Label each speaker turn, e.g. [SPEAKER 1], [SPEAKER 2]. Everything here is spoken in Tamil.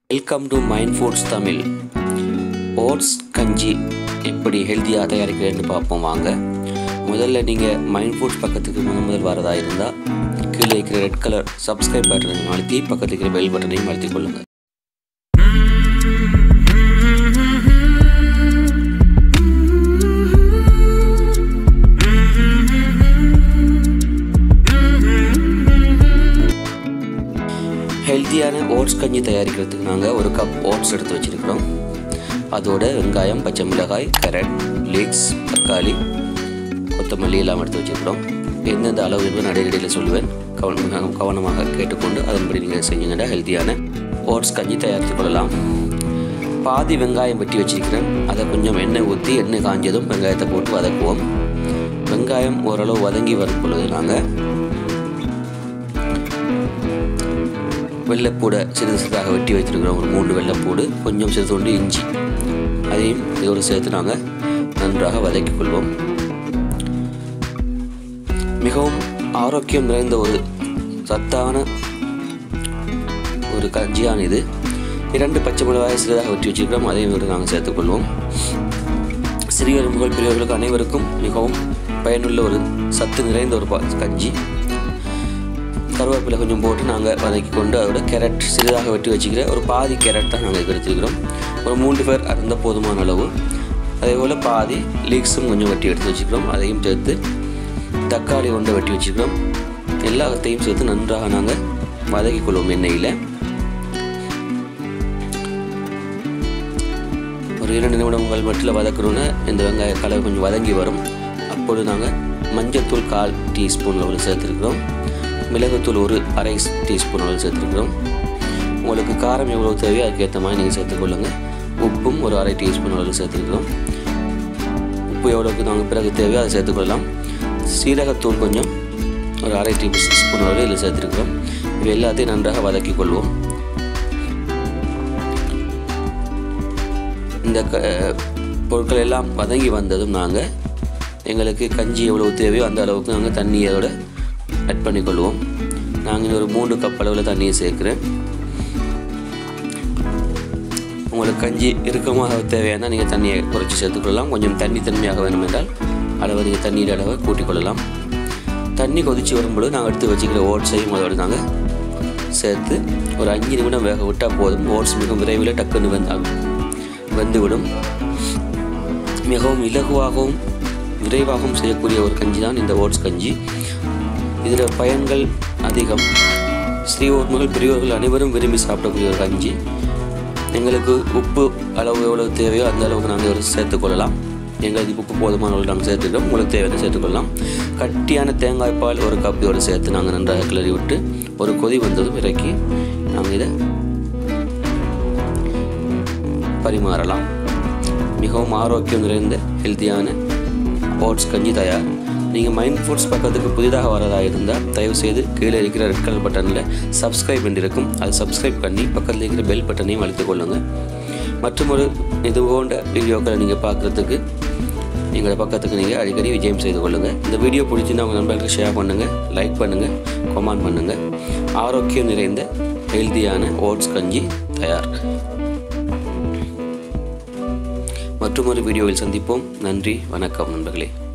[SPEAKER 1] welcome to mind foods Tamil oats கஞ்சி எப்படி ஹெல்த்தியாக தயாரிக்கிறேன்னு பார்ப்போம் வாங்க முதல்ல நீங்கள் மைண்ட் ஃபுட்ஸ் பக்கத்துக்கு முதல் முதல் வரதா இருந்தால் கீழே இருக்கிற ரெட் கலர் சப்ஸ்கிரைப் பட்டனையும் அழுத்தி பக்கத்தில் இருக்கிற பெல் பட்டனையும் அழுத்திக் கொள்ளுங்கள் ஹெல்த்தியான ஓட்ஸ் கஞ்சி தயாரிக்கிறதுக்கு நாங்கள் ஒரு கப் ஓட்ஸ் எடுத்து வச்சுருக்கிறோம் அதோட வெங்காயம் பச்சை மிளகாய் கேரட் லீக்ஸ் தக்காளி கொத்தமல்லி எல்லாம் எடுத்து வச்சுருக்கிறோம் எந்தெந்த அளவு என்று நான் இடையிடையில் சொல்லுவேன் கவனம் கவனமாக கேட்டுக்கொண்டு அதன்படி நீங்கள் செஞ்சீங்கன்னா ஹெல்த்தியான ஓட்ஸ் கஞ்சி தயாரித்து கொள்ளலாம் பாதி வெங்காயம் வெட்டி வச்சிருக்கிறேன் அதை கொஞ்சம் எண்ணெய் ஊற்றி எண்ணெய் காஞ்சதும் வெங்காயத்தை போட்டு வதக்குவோம் வெங்காயம் ஓரளவு வதங்கி வரும் பொழுது நாங்கள் வெள்ளைப்பூடை சிறிது சிறிதாக வெட்டி வைத்திருக்கிறோம் ஒரு மூன்று வெள்ளைப்பூடு கொஞ்சம் சிறிது கொண்டு இஞ்சி அதையும் இதோடு சேர்த்து நாங்கள் நன்றாக வதக்கிக் கொள்வோம் மிகவும் ஆரோக்கியம் நிறைந்த ஒரு சத்தான ஒரு கஞ்சியான இது இரண்டு பச்சை மிளகாய் சிறிதாக வெட்டி வச்சிருக்கிறோம் அதையும் இதோடு நாங்கள் சேர்த்துக்கொள்வோம் சிறியவர் முதல் பெரியவர்களுக்கு அனைவருக்கும் மிகவும் பயனுள்ள ஒரு சத்து நிறைந்த ஒரு பா- கஞ்சி கருவேப்பிலை கொஞ்சம் போட்டு நாங்கள் வதக்கி கொண்டு அதோட கேரட் சிறிதாக வெட்டி வச்சுக்கிற ஒரு பாதி கேரட் தான் நாங்கள் எடுத்துருக்கிறோம் ஒரு மூன்று பேர் அருந்த போதுமான அளவு அதே போல் பாதி லீக்ஸும் கொஞ்சம் வெட்டி எடுத்து வச்சுக்கிறோம் அதையும் சேர்த்து தக்காளி கொண்டு வெட்டி வச்சுக்கிறோம் எல்லாத்தையும் சேர்த்து நன்றாக நாங்கள் வதக்கி கொள்வோம் எண்ணெயில் ஒரு இரண்டு நிமிடங்கள் மட்டும் வதக்கணுன்னு இந்த வெங்காய கலவை கொஞ்சம் வதங்கி வரும் அப்பொழுது நாங்கள் மஞ்சள்தூள் கால் டீஸ்பூன் அளவில் சேர்த்துருக்கிறோம் மிளகுத்தூள் ஒரு அரை டீஸ்பூன் அளவில் சேர்த்துருக்கிறோம் உங்களுக்கு காரம் எவ்வளோ தேவையோ அதுக்கேற்ற மாதிரி நீங்கள் சேர்த்துக்கொள்ளுங்கள் உப்பும் ஒரு அரை டீஸ்பூன் அளவில் சேர்த்துருக்கிறோம் உப்பு எவ்வளோக்கு நாங்கள் பிறகு தேவையோ அதை சேர்த்துக்கொள்ளலாம் சீரகத்தூள் கொஞ்சம் ஒரு அரை டீஸ்பூன் அளவில் இதில் சேர்த்துருக்கிறோம் இவை எல்லாத்தையும் நன்றாக வதக்கிக் கொள்வோம் இந்த க பொருட்கள் எல்லாம் வதங்கி வந்ததும் நாங்கள் எங்களுக்கு கஞ்சி எவ்வளவு தேவையோ அந்த அளவுக்கு நாங்கள் தண்ணி அதோட ஆட் பண்ணிக்கொள்வோம் நாங்கள் ஒரு மூன்று கப் அளவில் தண்ணியை சேர்க்குறேன் உங்களுக்கு கஞ்சி இறுக்கமாக தேவையான நீங்கள் தண்ணியை குறைச்சி சேர்த்துக்கொள்ளலாம் கொஞ்சம் தண்ணி தன்மையாக வேணும் என்றால் அளவு நீங்கள் தண்ணீர் அளவை கூட்டிக் கொள்ளலாம் தண்ணி கொதிச்சு வரும்பொழுது நாங்கள் எடுத்து வச்சுக்கிற ஓட்ஸையும் அதோடு நாங்கள் சேர்த்து ஒரு அஞ்சு நிமிடம் வேக விட்டால் போதும் ஓட்ஸ் மிக விரைவில் டக்குன்னு வெந்து வெந்துவிடும் மிகவும் இலகுவாகவும் விரைவாகவும் செய்யக்கூடிய ஒரு கஞ்சி தான் இந்த ஓட்ஸ் கஞ்சி இதில் பயன்கள் அதிகம் ஸ்ரீஓர்மகள் பெரியோர்கள் அனைவரும் விரும்பி சாப்பிடக்கூடிய ஒரு கஞ்சி எங்களுக்கு உப்பு அளவு எவ்வளவு தேவையோ அந்த அளவுக்கு நாங்கள் ஒரு சேர்த்துக்கொள்ளலாம் எங்களுக்கு உப்பு போதுமான அளவு நாங்கள் சேர்த்துக்கிறோம் உங்களுக்கு தேவையான சேர்த்துக்கொள்ளலாம் கட்டியான தேங்காய் பால் ஒரு கப்பியோடு சேர்த்து நாங்கள் நன்றாக கிளறி விட்டு ஒரு கொதி வந்ததும் இறக்கி நாங்கள் இதை பரிமாறலாம் மிகவும் ஆரோக்கியம் நிறைந்த ஹெல்த்தியான ஓட்ஸ் கஞ்சி தயார் நீங்கள் மைண்ட் ஃபுட்ஸ் பக்கத்துக்கு புதிதாக வரதா இருந்தால் தயவுசெய்து கீழே இருக்கிற ரெட் கலர் பட்டனில் சப்ஸ்கிரைப் பண்ணியிருக்கும் அதை சப்ஸ்கிரைப் பண்ணி பக்கத்தில் இருக்கிற பெல் பட்டனையும் அழுத்திக் கொள்ளுங்கள் மற்றும் ஒரு இது போன்ற வீடியோக்களை நீங்கள் பார்க்குறதுக்கு எங்களோட பக்கத்துக்கு நீங்கள் அடிக்கடி விஜயம் செய்து கொள்ளுங்கள் இந்த வீடியோ பிடிச்சிருந்தா உங்கள் நண்பர்களுக்கு ஷேர் பண்ணுங்கள் லைக் பண்ணுங்கள் கமெண்ட் பண்ணுங்கள் ஆரோக்கியம் நிறைந்த ஹெல்த்தியான ஓட்ஸ் கஞ்சி தயார் மற்றொரு வீடியோவில் சந்திப்போம் நன்றி வணக்கம் நண்பர்களே